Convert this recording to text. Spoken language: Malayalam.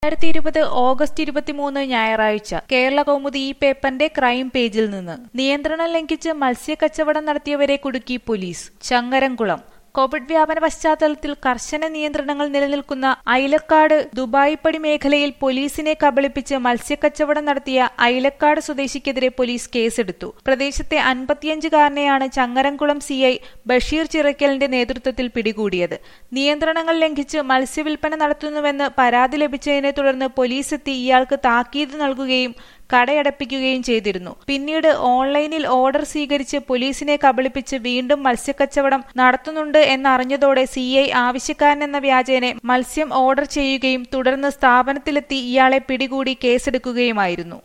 രണ്ടായിരത്തി ഇരുപത് ഓഗസ്റ്റ് ഇരുപത്തിമൂന്ന് ഞായറാഴ്ച കേരള കൗമുദി ഈ പേപ്പറിന്റെ ക്രൈം പേജിൽ നിന്ന് നിയന്ത്രണം ലംഘിച്ച് മത്സ്യക്കച്ചവടം നടത്തിയവരെ കുടുക്കി പോലീസ് ചങ്ങരംകുളം കോവിഡ് വ്യാപന പശ്ചാത്തലത്തിൽ കർശന നിയന്ത്രണങ്ങൾ നിലനിൽക്കുന്ന ഐലക്കാട് ദുബായിപ്പടി മേഖലയിൽ പോലീസിനെ കബളിപ്പിച്ച് മത്സ്യക്കച്ചവടം നടത്തിയ ഐലക്കാട് സ്വദേശിക്കെതിരെ പോലീസ് കേസെടുത്തു പ്രദേശത്തെ അൻപത്തിയഞ്ചുകാരനെയാണ് ചങ്ങരംകുളം സിഐ ബഷീർ ചിറക്കലിന്റെ നേതൃത്വത്തിൽ പിടികൂടിയത് നിയന്ത്രണങ്ങൾ ലംഘിച്ച് മത്സ്യവിൽപ്പന നടത്തുന്നുവെന്ന് പരാതി ലഭിച്ചതിനെ തുടർന്ന് പോലീസ് എത്തി ഇയാൾക്ക് താക്കീത് നൽകുകയും കടയടപ്പിക്കുകയും ചെയ്തിരുന്നു പിന്നീട് ഓൺലൈനിൽ ഓർഡർ സ്വീകരിച്ച് പോലീസിനെ കബളിപ്പിച്ച് വീണ്ടും മത്സ്യക്കച്ചവടം നടത്തുന്നുണ്ട് എന്നറിഞ്ഞതോടെ സി ഐ ആവശ്യക്കാരനെന്ന വ്യാജേനെ മത്സ്യം ഓർഡർ ചെയ്യുകയും തുടർന്ന് സ്ഥാപനത്തിലെത്തി ഇയാളെ പിടികൂടി കേസെടുക്കുകയുമായിരുന്നു